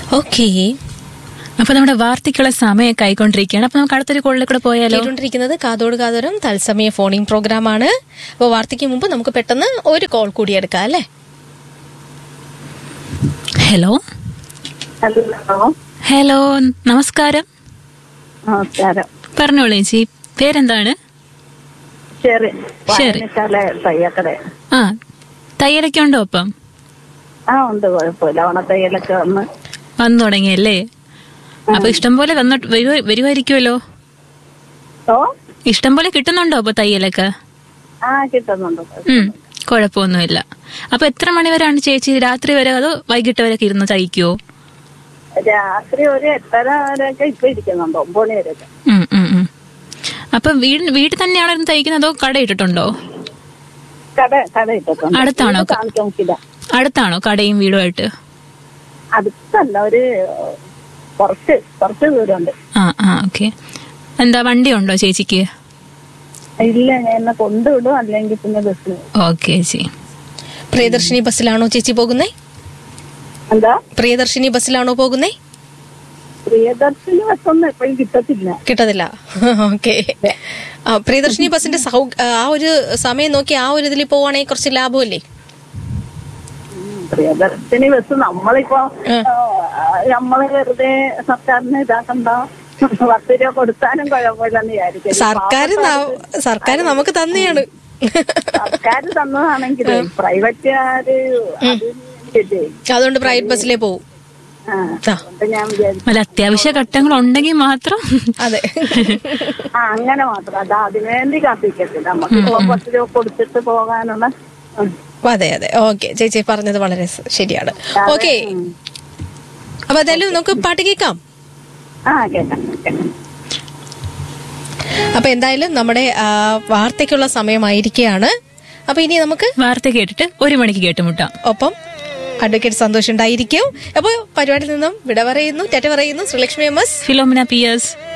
Okay അപ്പൊ നമ്മുടെ വാർത്തയ്ക്കുള്ള സമയമൊക്കെ ആയിക്കൊണ്ടിരിക്കുകയാണ് അപ്പൊ നമുക്ക് അടുത്തൊരു കോളിൽ കൂടെ പോയാലോ കേട്ടുകൊണ്ടിരിക്കുന്നത് കാതോട് കാതോരം തത്സമയ ഫോണിംഗ് പ്രോഗ്രാം ആണ് അപ്പോൾ വാർത്തയ്ക്ക് മുമ്പ് നമുക്ക് പെട്ടെന്ന് ഒരു കോൾ കൂടി എടുക്കാം അല്ലേ ഹലോ ഹലോ ഹലോ നമസ്കാരം നമസ്കാരം പറഞ്ഞോളൂ ചേച്ചി പേരെന്താണ് ശരി ശരി. വായനശാല തയ്യക്കട ആ തയ്യലൊക്കെ ഉണ്ടോ അപ്പം ആ ഉണ്ട് കുഴപ്പമില്ല ഓണത്തയ്യലൊക്കെ വന്ന് വന്നു തുടങ്ങിയല്ലേ അപ്പൊ ഇഷ്ടം പോലെ വന്നിട്ട് വരുവ- വരുമായിരിക്കുമല്ലോ ഓ ഇഷ്ടം പോലെ കിട്ടുന്നുണ്ടോ അപ്പൊ തയ്യലൊക്കെ ആ കിട്ടുന്നുണ്ട് ഉം കുഴപ്പമൊന്നുമില്ല അപ്പൊ എത്ര മണി വരെയാണ് ചേച്ചി രാത്രി വരെ അതോ വൈകിട്ട് വരെ ഇരുന്ന് തയ്ക്കുവോ രാത്രി ഒരു എട്ടര വരെയൊക്കെ ഇപ്പൊ ഇരിക്കുന്നുണ്ട് ഒമ്പത് മണി വരെയൊക്കെ ഉം, ഉം, ഉം. അപ്പൊ വീട് വീട്ടിൽ തന്നെയാണോ ഇരുന്ന് തയ്ക്കുന്നത് അതോ കട ഇട്ടിട്ടുണ്ടോ കട കട ഇട്ടിട്ടുണ്ട് അടുത്താണോ? വീട് കാണിക്കാൻ നോക്കില്ല അടുത്താണോ കടയും വീടുമായിട്ട് അടുത്തല്ല ഒരു കുറച്ച് കുറച്ച് ദൂരമുണ്ട് ആ ആ ഓക്കെ എന്താ വണ്ടി ഉണ്ടോ ചേച്ചിക്ക് ഇല്ല ഞാൻ എന്നെ കൊണ്ടുവിടും അല്ലെങ്കിൽ പിന്നെ ബസ്സിൽ ഓക്കെ ചേച്ചി പ്രിയദർശിനി ബസ്സിലാണോ ചേച്ചി പോകുന്നേ എന്താ പ്രിയദർശിനി ബസ്സിലാണോ പോകുന്നേ പ്രിയദർശിനി ബസ്സൊന്നും എപ്പോഴും കിട്ടത്തില്ല കിട്ടത്തില്ല ഓക്കെ പ്രിയദർശിനി ബസ്സിന്റെ സൗ- ആ ഒരു സമയം നോക്കി ആ ഒരു ഇതിൽ പോവാണെങ്കിൽ കുറച്ച് ലാഭമല്ലേ പ്രിയദർശിനി ബസ് നമ്മളിപ്പോ ഉം. ആ, നമ്മള് വെറുതെ സർക്കാരിന് ഇതാക്കണ്ട പത്ത് രൂപ കൊടുത്താലും കുഴപ്പമില്ലെന്ന് വിചാരിക്കും സർക്കാർ സർക്കാർ നമുക്ക് തന്നെയാണ് സർക്കാർ തന്നതാണെങ്കിൽ പ്രൈവറ്റുകാര് അതിന് അതുകൊണ്ട് പ്രൈവറ്റ് ബസ്സിലേ പോവും ആ, ആ. അതുകൊണ്ട് ഞാൻ വിചാരിച്ചു വല്ല അത്യാവശ്യ ഘട്ടങ്ങൾ ഉണ്ടെങ്കിൽ മാത്രം അതെ ആ അങ്ങനെ മാത്രം അത് അതിനുവേണ്ടി കാത്തിക്കത്തില്ല നമുക്ക് ഇപ്പൊ പത്ത് രൂപ കൊടുത്തിട്ട് പോകാനുള്ള ഉം. അതെ അതെ ഓക്കെ ചേച്ചി പറഞ്ഞത് വളരെ സ- ശരിയാണ് ഓക്കെ അപ്പൊ എന്തായാലും നമുക്ക് പാട്ട് കേൾക്കാം ആ കേൾക്കാം കേൾക്കാം അപ്പൊ എന്തായാലും നമ്മുടെ ആ, വാർത്തയ്ക്കുള്ള സമയമായിരിക്കുകയാണ് അപ്പൊ ഇനി നമുക്ക് വാർത്ത കേട്ടിട്ട് ഒരു മണിക്ക് കേട്ടുമുട്ടാം ഒപ്പം അഡ്വക്കേറ്റ് സന്തോഷം ഉണ്ടായിരിക്കും അപ്പോൾ പരിപാടിയിൽ നിന്നും വിട പറയുന്നു ടെറ്റ പറയുന്നു Sreelakshmi M S Philomena P S